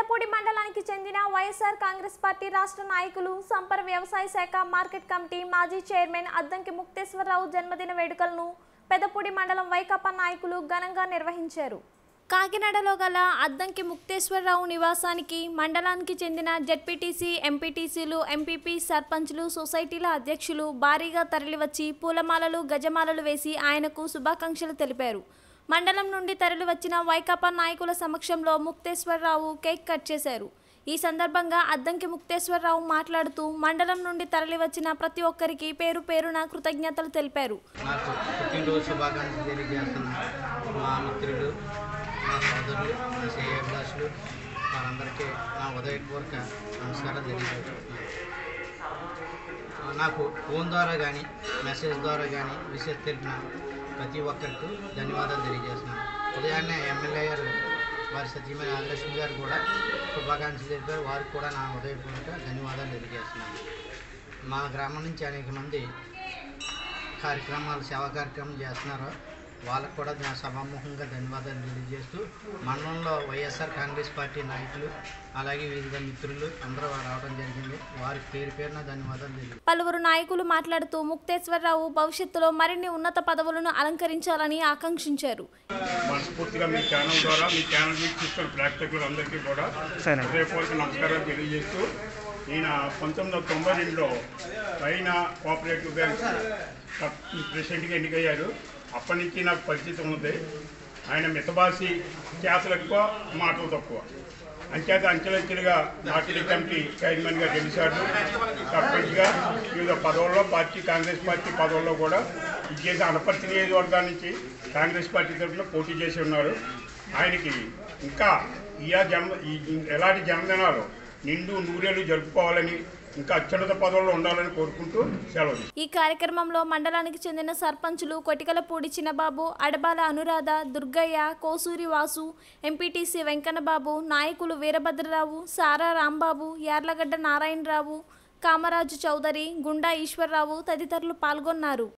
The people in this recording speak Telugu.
పెదపూడి మండలానికి చెందిన వైఎస్ఆర్ కాంగ్రెస్ పార్టీ రాష్ట్ర నాయకులు సంపర వ్యవసాయ శాఖ మార్కెట్ కమిటీ మాజీ చైర్మన్ అద్దంకి ముక్తేశ్వరరావు జన్మదిన వేడుకలను పెదపూడి మండలం వైకాపా నాయకులు ఘనంగా నిర్వహించారు కాకినాడలో గల అద్దంకి ముక్తేశ్వరరావు నివాసానికి మండలానికి చెందిన జడ్పీటీసీ ఎంపీటీసీలు ఎంపీపీ సర్పంచ్లు సొసైటీల అధ్యక్షులు భారీగా తరలివచ్చి పూలమాలలు గజమాలలు వేసి ఆయనకు శుభాకాంక్షలు తెలిపారు మండలం నుండి తరలివచ్చిన వైకాపా నాయకుల సమక్షంలో ముక్తేశ్వరరావు కేక్ కట్ చేశారు ఈ సందర్భంగా అద్దంకి ముక్తేశ్వరరావు మాట్లాడుతూ మండలం నుండి తరలివచ్చిన ప్రతి ఒక్కరికి పేరు పేరున కృతజ్ఞతలు తెలిపారు నాకు పుట్టినరోజు శుభాకాంక్షలు తెలియజేస్తున్న మా మిత్రులు మా సోదరులు మా శ్రేయాభిలాషులు వారందరికీ నా ఉదయపూర్వక నమస్కారాలు తెలియజేస్తున్నాను నాకు ఫోన్ ద్వారా కానీ మెసేజ్ ద్వారా కానీ విషయం తెలిపిన ప్రతి ఒక్కరికి ధన్యవాదాలు తెలియజేస్తున్నాను ఉదయాన్నే ఎమ్మెల్యే గారు వారి సత్యమైన ఆదిలక్ష్మి గారు కూడా శుభాకాంక్షలు తెలిపారు వారికి కూడా నా ఉదయపూర్వక ధన్యవాదాలు తెలియజేస్తున్నాను మా గ్రామం నుంచి అనేక మంది కార్యక్రమాలు సేవా కార్యక్రమం చేస్తున్నారు వాళ్ళకు కూడా నా సభాముఖంగా ధన్యవాదాలు తెలియజేస్తూ మండలంలో వైఎస్ఆర్ కాంగ్రెస్ పార్టీ నాయకులు అలాగే వివిధ మిత్రులు అందరూ రావడం జరిగింది వారికి పేరు పేరున ధన్యవాదాలు తెలియజేస్తున్నాను పలువురు నాయకులు మాట్లాడుతూ ముక్తేశ్వరరావు భవిష్యత్తులో మరిన్ని ఉన్నత పదవులను అలంకరించాలని ఆకాంక్షించారు మనస్ఫూర్తిగా మీ ఛానల్ ద్వారా మీ ఛానల్ మీకు చూస్తున్న ప్రేక్షకులందరికీ కూడా హృదయపూర్వక నమస్కారాలు తెలియజేస్తూ ఈయన పంతొమ్మిది వందల తొంభై రెండులో పైన కోఆపరేటివ్ బ్యాంక్ ప్రెసిడెంట్గా ఎన్నికయ్యారు అప్పటి నుంచి నాకు పరిస్థితి ఉంది ఆయన మితభాషి చేతలు ఎక్కువ మాటలు తక్కువ అంచేత అంచెలంచెలుగా మార్కెటింగ్ కమిటీ చైర్మన్గా గెలిచాడు సర్పంచ్గా వివిధ పదవుల్లో పార్టీ కాంగ్రెస్ పార్టీ పదవుల్లో కూడా ఇచ్చేసి అనపర్తి నియోజకవర్గాల నుంచి కాంగ్రెస్ పార్టీ తరఫున పోటీ చేసి ఉన్నారు ఆయనకి ఇంకా ఇయా జన్మ ఈ- ఎలాంటి జన్మదినాలు నిండు నూరేళ్ళు జరుపుకోవాలని ఇంకా అత్యున్నత పదవుల్లో ఉండాలని కోరుకుంటూ సెలవు ఈ కార్యక్రమంలో మండలానికి చెందిన సర్పంచులు కొటికలపూడి చిన్నబాబు అడబాల అనురాధ దుర్గయ్య కోసూరి వాసు ఎంపీటీసీ వెంకన్నబాబు నాయకులు వీరభద్రరావు సారా రాంబాబు యార్లగడ్డ నారాయణరావు కామరాజు చౌదరి గుండా ఈశ్వరరావు తదితరులు పాల్గొన్నారు